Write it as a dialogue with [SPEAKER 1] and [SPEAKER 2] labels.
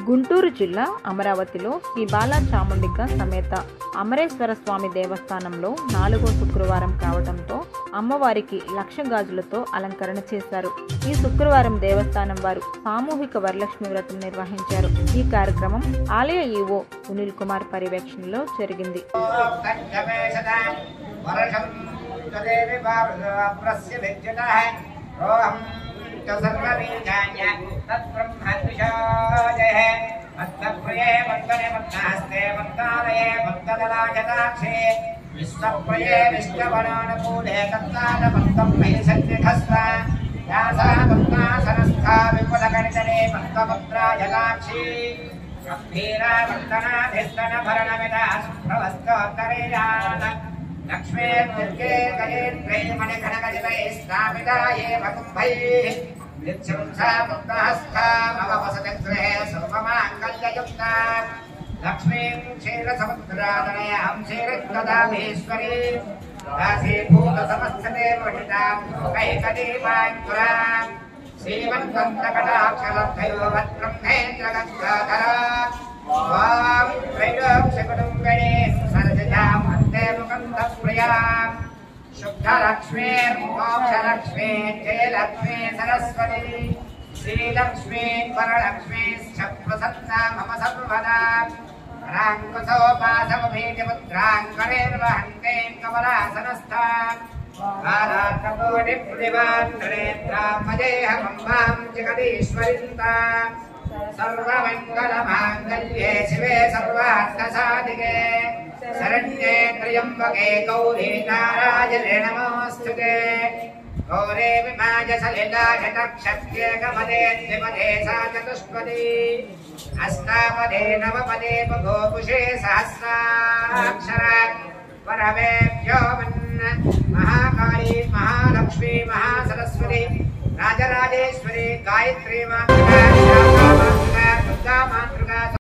[SPEAKER 1] గుంటూరు జిల్లా అమరావతిలో శ్రీ బాలా చాముండిక సమేత అమరేశ్వర స్వామి దేవస్థానంలో నాలుగో శుక్రవారం కావడంతో అమ్మవారికి లక్ష గాజులతో అలంకరణ చేశారు ఈ శుక్రవారం దేవస్థానం వారు సామూహిక వరలక్ష్మి వ్రతం నిర్వహించారు ఈ కార్యక్రమం ఆలయ ఈవో సునీల్ కుమార్ పర్యవేక్షణలో జరిగింది
[SPEAKER 2] वर्षं तदेव वाप्रस्य विद्युतः रोहं च सर्वबीजान्य तत्ब्रह्मद्विषाजः मत्तप्रिये मत्तने मत्तहस्ते मत्तालये मत्तदलाजदाक्षे विश्वप्रिये विश्ववनानुकूले तत्तालमत्तं मयि सन्निधस्व यासा मत्तासनस्था विपुलगणितने मत्तपुत्रा जलाक्षी गम्भीरा वर्तनाधिस्तन भरणमिदा सुप्रवस्तोत्तरेयान् लक्ष्मीर्दुर्गे गजेन्द्रै मणिघनगजितैः स्थापिता एव कुम्भैः नित्यं सा मुक्तहस्था मम वसतिगृहे सर्वमाङ्गल्ययुक्ता लक्ष्मीं क्षीरसमुद्रादनयां क्षीरददामीश्वरी दासीभूतसमस्तते वटितां कैकदीपाङ्कुराम् श्रीमन्वन्तकटाक्षलब्धयो वत्ब्रह्मेन्द्रगङ्गाधरा त्वां त्रैलोक्यकुटुम्बिनी सरसिजाम् अन्ते मुकन्दप्रियाम् शुद्धलक्ष्मीर्मोक्षलक्ष्मी जयलक्ष्मी सरस्वती श्रीलक्ष्मी वरलक्ष्मीश्च प्रसन्ना मम सर्वदा राङ्कुशोपासमभीतिमुद्राङ्कणेर्वहन्ते कमलासनस्था कालाकपोटिप्रतिभान्त्रेत्रामजेहमम्बां जगदीश्वरिन्ता सर्वमङ्गलमाङ्गल्ये शिवे सर्वार्थसाधिके शरण्ये त्र्यम्बके गौरी नारायणे नमोऽस्तु ते गौरे विमाज सलिलाशतक्षत्येकपदे द्विपदे सा चतुष्पदी अष्टापदे नवपदे गोपुषे सहस्राक्षर परमेभ्यो मन्न महाकाली महालक्ष्मी महासरस्वती राजराजेश्वरी गायत्री मातृका दुर्गा मातृका